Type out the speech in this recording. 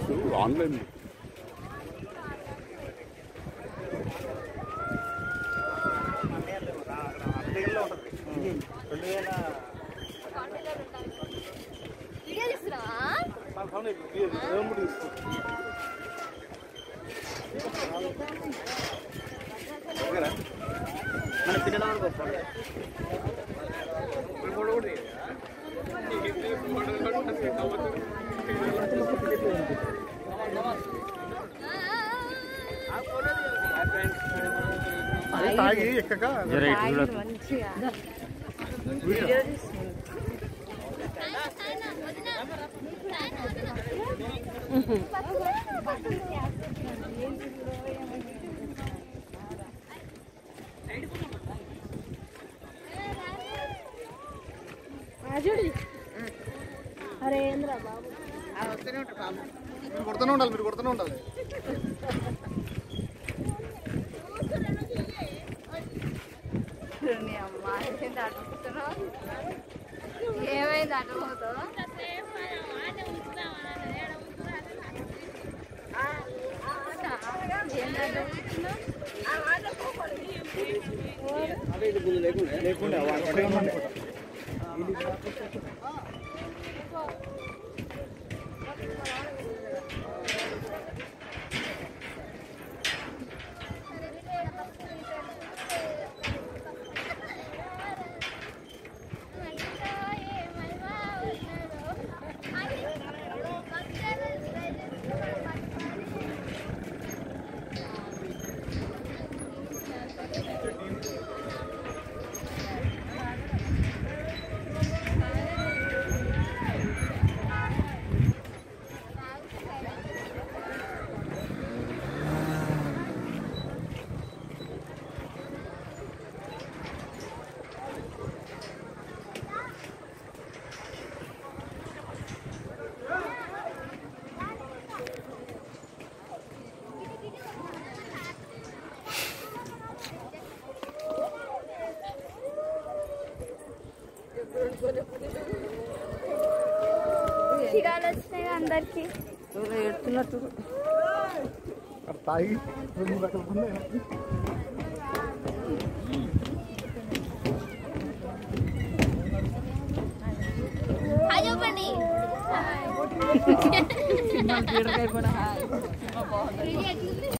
Tickets online video తీస్తున్నావా మన పిల్లలు కూడా తాగి ఎక్కక మంచిగా అరే ఏంద్రా బాబు మీరు కొడుతూనే ఉండాలి మీరు కొడుతూనే ఉండాలి నీ అమ్మ ఏంటి అడుగుతున్నావు ఏమైంది అటుపోతావు లేకుండా చిరాలు వచ్చినాయి అందరికి ఎడుతున్నట్టు అక్కడ తాగి రెండు రకాల మంది అయినా. హాయ్ చెప్పండి బీరకాయ కూడా వీడియో ఎట్లుంది?